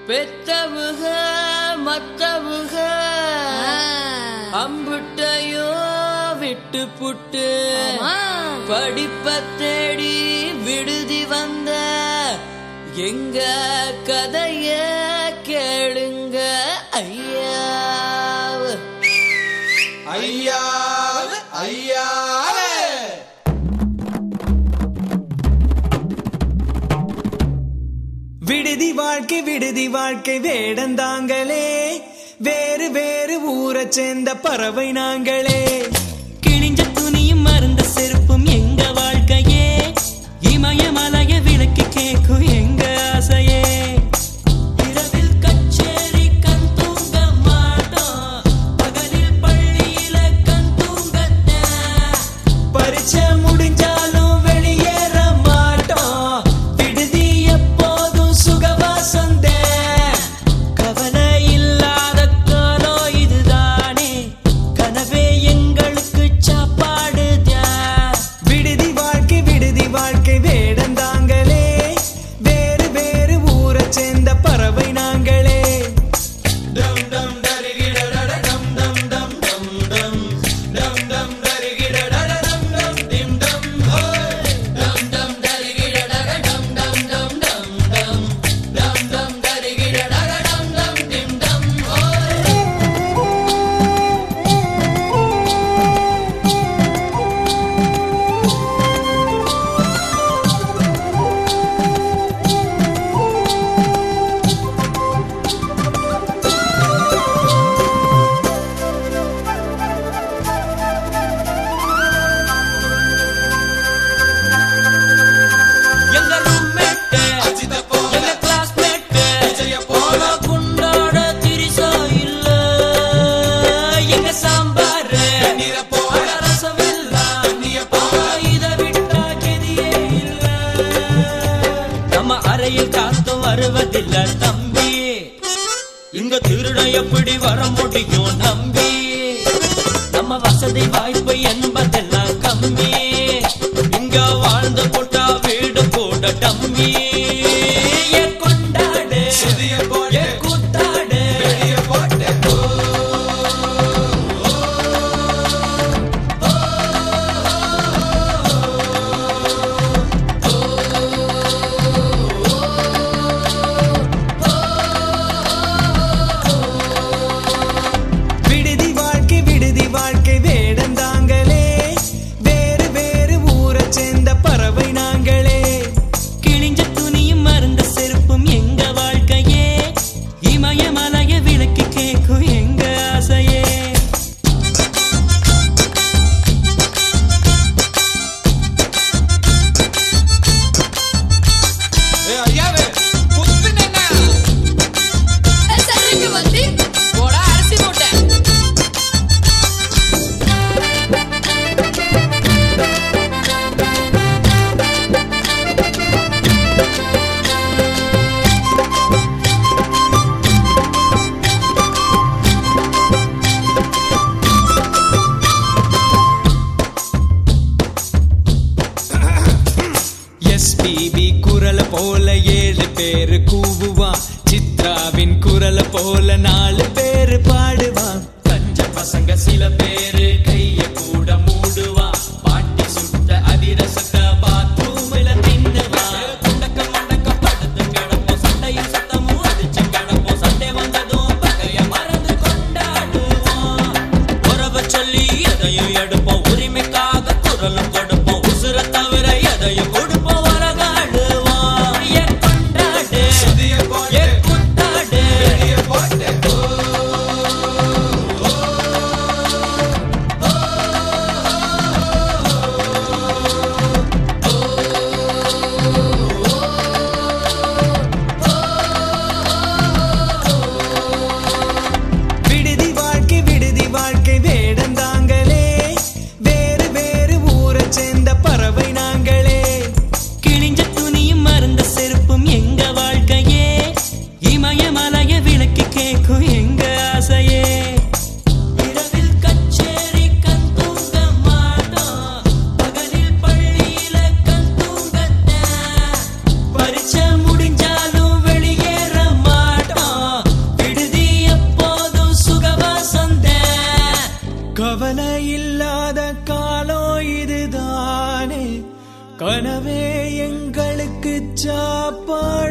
பெத்தவுக மத்தவுக அம்புட்டையோ விட்டு புட்டு படிப்ப தேடி விடுதி வந்த எங்க கதைய கேளுங்க ஐயா ஐயாவே ஐயாவே விடுதி வாழ்க்கை விடுதி வாழ்க்கை வேடந்தாங்களே வேறு வேறு ஊரைச் சேர்ந்த பறவை நாங்களே கிழிஞ்ச துணியும் மருந்த செருப்பும் எங்க வாழ்க்கையே இமயமலைய விளக்கு கேக்கும் எங்க ஆசையே இரவில் கச்சேரி கண் தூங்க மாட்டோம் பகலில் பள்ளியில கண் தூங்கத்தான் பரீட்சை முடிஞ்சாலும் வெளியேற மாட்டோம் விடுதி எப்போதும் சுகவாசந்தே கவலை இல்லாத காலம் இதுதானே கனவே எங்களுக்கு சாப்பாடுதான் விடுதி வாழ்க்கை விடுதி வாழ்க்கை வேடந்தாங்களே வேறு வேறு ஊரைச் சேர்ந்த பறவை நாங்களே டம் டம் தரிகிடடட டம் டம் டம் டம் டம் டம் டம் தரிகிடடட டம் டம் டிம் டம் ஹோய் டம் டம் தரிகிடடட டம் டம் டம் டம் டம் டம் டம் தரிகிடடட டம் டம் டிம் டம் ஹோய் எங்க roommate, அஜித போல எங்க classmate, விஜய போல ஆனா குண்டாட திரிசா இல்ல. எங்க சாம்பார், நீர போல அட ரசமில்லா, தண்ணிய போல ஆனா இத விட்டா கெதியே இல்ல. நம்ம அறையில் காத்தும் வருவதில்ல தம்பி இங்க திருட எப்படி வர முடியும் நம்பி நம்ம வசதி வாய்ப்பு என்பதெல்லாம் கம்மி இங்க வாழ்ந்து போட்டா வீடு கூட டம்மி ஏ கொண்டாடு சுதிய ஏ போட்டு கூத்தாடு வெளிய போட்டு விடுதி வாழ்க்கை விடுதி வாழ்க்கை வேடந்தாங்களே வேறு வேறு ஊரைச் சேர்ந்த பறவை நாங்களே கிழிஞ்ச துணியும் மருந்த செருப்பும் எங்க வாழ்க்கையே இமயமலைய விளக்கு கேக்கும் எங்க ஆசையே ஏ ஐயாவே புத்துனேனா சரிக்கு வந்து போடா அரிசி மூட்டை எஸ்பிபி குரல போல ஏழு பேரு கூவுவான் சித்ராவின் குரல போல நாலு பேரு பாடுவான் கஞ்ச பசங்க சில பேரு கைய கூட மூடுவா பாட்டி சுட்ட அதிரசத்த பாத்ரூம்ல தின்னுவா குண்டக்க மண்டக்க படுத்து கிடப்போம் சண்டையும் சத்தமும் அடிச்சு கிடப்போம் சண்டை வந்ததும் பகைய மறந்து கொண்டாடுவோம் உறவ சொல்லி எதையும் எடுப்போம் உரிமைக்காக குரலும் கொடுப்போம் உசுர தவிர எதையும் கொடுப்போம் வரகாடுவோம் ஏ கொண்டாடு சுதிய ஏ போட்டு குத்தாடு வெளிய போட்டு சாப்பாடு